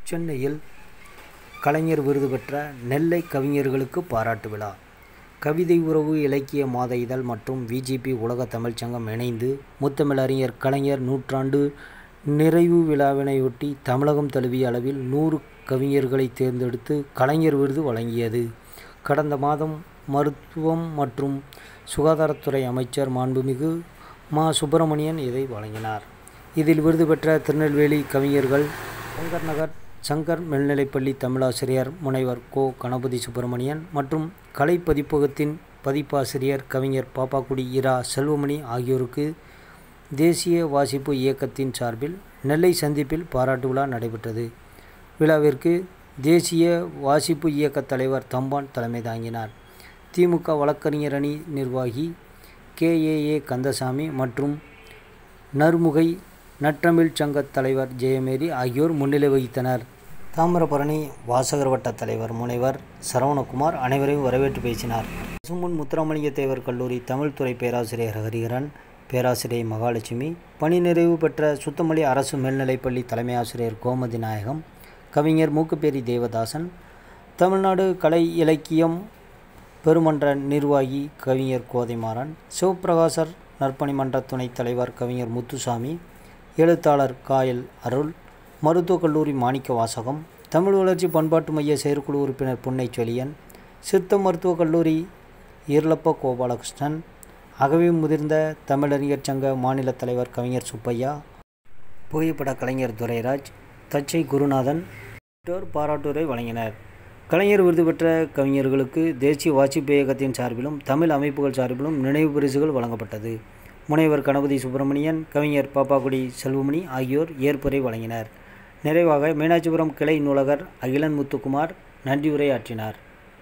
சென்னையில் கலைஞர் விருது பெற்ற நெல்லை கவிஞர்களுக்கு பாராட்டு விழா கவிதை உறவு இலக்கிய மாத இதழ் மற்றும் விஜிபி உலக தமிழ்ச் சங்கம் இணைந்து முத்தமிழறிஞர் கலைஞர் நூற்றாண்டு நிறைவு விழாவினையொட்டி தமிழகம் தழுவிய அளவில் நூறு கவிஞர்களை தேர்ந்தெடுத்து கலைஞர் விருது வழங்கியது கடந்த மாதம் மருத்துவம் மற்றும் சுகாதாரத்துறை அமைச்சர் மாண்புமிகு மா சுப்பிரமணியன் இதை வழங்கினார் இதில் விருது பெற்ற திருநெல்வேலி கவிஞர்கள் சங்கர் நகர் சங்கர் மேல்நிலைப்பள்ளி தமிழாசிரியர் முனைவர் கோ கணபதி சுப்பிரமணியன் மற்றும் கலை பதிப்பகத்தின் பதிப்பாசிரியர் கவிஞர் பாப்பாக்குடி இரா செல்வமணி ஆகியோருக்கு தேசிய வாசிப்பு இயக்கத்தின் சார்பில் நெல்லை சந்திப்பில் பாராட்டு விழா நடைபெற்றது விழாவிற்கு தேசிய வாசிப்பு இயக்க தலைவர் தம்பான் தலைமை தாங்கினார் திமுக வழக்கறிஞர் அணி நிர்வாகி கேஏஏ கந்தசாமி மற்றும் நறுமுகை நற்றமிழ் சங்க தலைவர் ஜெயமேரி ஆகியோர் முன்னிலை வகித்தனர் தாமிரபரணி வாசகர் வட்ட தலைவர் முனைவர் சரவணகுமார் அனைவரையும் வரவேற்று பேசினார் பசும்பொன் முத்துராமலிங்க தேவர் கல்லூரி தமிழ்துறை பேராசிரியர் ஹரிஹரன் பேராசிரியை மகாலட்சுமி பணி நிறைவு பெற்ற சுத்தமல்லி அரசு மேல்நிலைப்பள்ளி தலைமை ஆசிரியர் கோமதி நாயகம் கவிஞர் மூக்குப்பேரி தேவதாசன் தமிழ்நாடு கலை இலக்கியம் பெருமன்ற நிர்வாகி கவிஞர் கோதைமாறன் சிவபிரகாசர் நற்பணி மன்ற துணைத் தலைவர் கவிஞர் முத்துசாமி எழுத்தாளர் காயல் அருள் மருத்துவக் கல்லூரி மாணிக்க வாசகம் தமிழ் வளர்ச்சி பண்பாட்டு மைய செயற்குழு உறுப்பினர் புன்னை செழியன் சித்த மருத்துவக் கல்லூரி ஈர்லப்ப கோபாலகிருஷ்ணன் அகவே முதிர்ந்த தமிழறிஞர் சங்க மாநில தலைவர் கவிஞர் சுப்பையா புகைப்பட கலைஞர் துரைராஜ் தச்சை குருநாதன் உள்ளிட்டோர் பாராட்டுரை வழங்கினர் கலைஞர் விருது பெற்ற கவிஞர்களுக்கு தேசிய வாசிப்பு இயக்கத்தின் சார்பிலும் தமிழ் அமைப்புகள் சார்பிலும் நினைவு பரிசுகள் வழங்கப்பட்டது முனைவர் கணபதி சுப்பிரமணியன் கவிஞர் பாப்பாக்குடி செல்வமணி ஆகியோர் ஏற்புரை வழங்கினர் நிறைவாக மீனாட்சிபுரம் கிளை நூலகர் அகிலன் முத்துக்குமார் நன்றியுரை ஆற்றினார்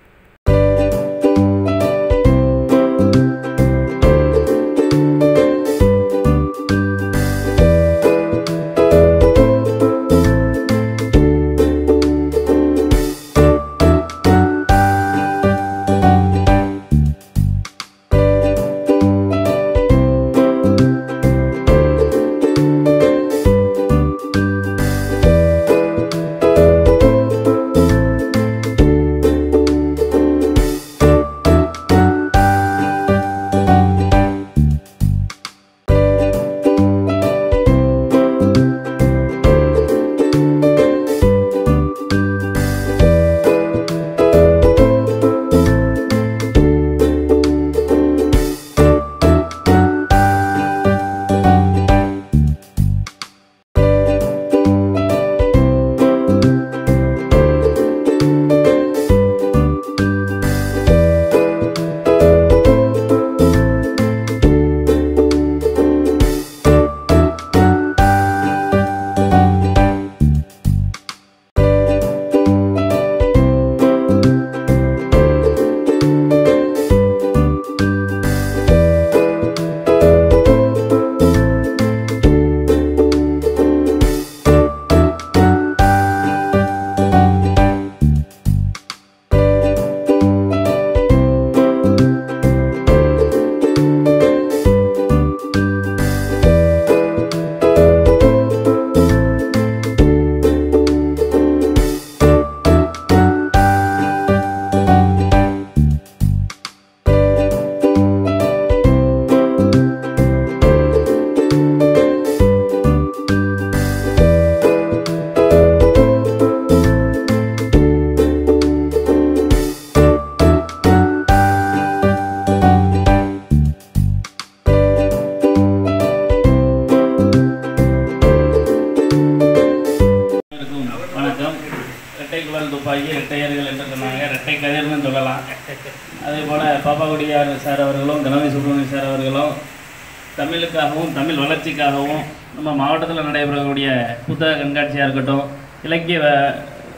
அனைவருக்கும் வணக்கம் இரட்டை குழல் துப்பாக்கி இரட்டையர்கள் என்று சொன்னாங்க இரட்டை கதிர்னு சொல்லலாம் அதே போல் பாப்பாக்குடியார் சார் அவர்களும் கணபதி சுப்பிரமணிய சார் அவர்களும் தமிழுக்காகவும் தமிழ் வளர்ச்சிக்காகவும் நம்ம மாவட்டத்தில் நடைபெறக்கூடிய புத்தக கண்காட்சியாக இருக்கட்டும் இலக்கிய வ-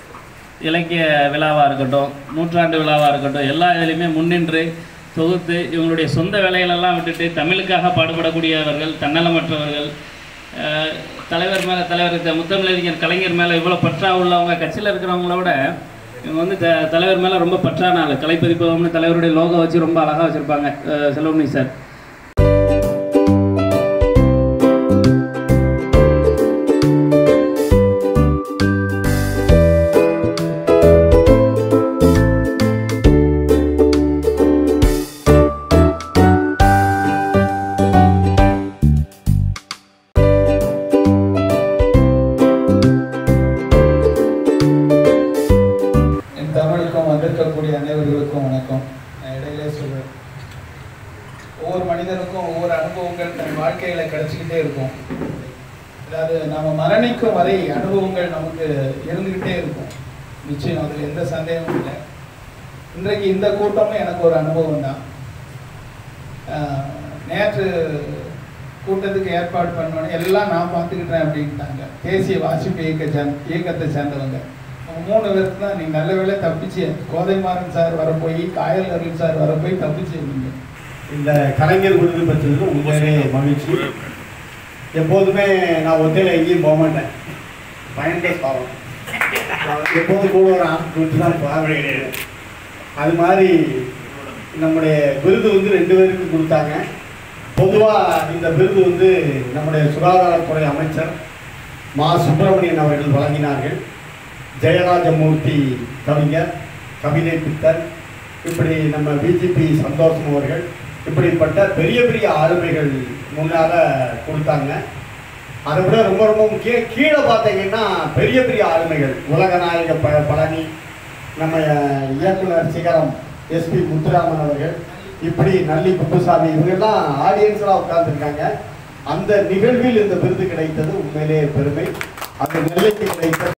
இலக்கிய விழாவாக இருக்கட்டும் நூற்றாண்டு விழாவாக இருக்கட்டும் எல்லா இதுலேயுமே முன்னின்று தொகுத்து இவங்களுடைய சொந்த வேலைகளெல்லாம் விட்டுட்டு தமிழுக்காக பாடுபடக்கூடியவர்கள் தன்னலமற்றவர்கள் அஹ், தலைவர் மேலே தலைவர் த- முத்தமிழறிஞர் கலைஞர் மேலே இவ்வளோ பற்றா உள்ளவங்க கட்சியில் இருக்கிறவங்கள விட இவங்க வந்து த தலைவர் மேலே ரொம்ப பற்றான ஆள் கலைப்பதிப்பகம்னு தலைவருடைய லோகோ வச்சு ரொம்ப அழகாக வச்சுருப்பாங்க செல்வமணி சார் மரணிக்கும் வரை அனுபவங்கள் நமக்கு இருந்துக்கிட்டே இருக்கும் நிச்சயம் அதில் எந்த சந்தேகமும் இல்லை இன்றைக்கு இந்த கூட்டமும் எனக்கு ஒரு அனுபவம் தான் ஆஹ், நேற்று கூட்டத்துக்கு ஏற்பாடு பண்ணோன்னே எல்லாம் நான் பார்த்துக்கிட்டேன் அப்படின்ட்டாங்க தேசிய வாசிப்பு இயக்க சேர்ந்த இயக்கத்தை சேர்ந்தவங்க அவங்க மூணு பேருக்கு தான் நீங்கள் நல்ல வேளை தப்பிச்சு கோதைமாறன் சார் வர போய் காயல் அருள் சார் வர போய் தப்பிச்சு நீங்கள் இந்த கலைஞர் விருது பெற்றது உண்மையிலே மகிழ்ச்சி எப்போதுமே நான் ஒத்தையில் எங்கேயும் போக மாட்டேன் பயன்டே பாவம் எப்போதும் கூட ஒரு ஆள் விட்டு தான் போகிறேன் அது மாதிரி நம்முடைய விருது வந்து ரெண்டு பேருக்கு கொடுத்தாங்க பொதுவாக இந்த விருது வந்து நம்முடைய சுகாதாரத்துறை அமைச்சர் மா சுப்பிரமணியன் அவர்கள் வழங்கினார்கள் ஜெயராஜமூர்த்தி கவிஞர் கவிதை பித்தர் இப்படி நம்ம பிஜேபி சந்தோஷம் அவர்கள் இப்படிப்பட்ட பெரிய பெரிய ஆளுமைகள் முன்னால கொடுத்தாங்க அதை விட ரொம்ப ரொம்ப முக்கியம் கீழே பார்த்தீங்கன்னா பெரிய பெரிய ஆளுமைகள் உலகநாயக ப பழனி நம்ம அஹ், இயக்குனர் சிகரம் எஸ்பி முத்துராமன் அவர்கள் இப்படி நல்லி குப்புசாமி இவங்கெல்லாம் ஆடியன்ஸ்லாம் உட்கார்ந்துருக்காங்க அந்த நிகழ்வில் இந்த விருது கிடைத்தது உண்மையிலே பெருமை அந்த நெல்லைக்கு கிடைத்த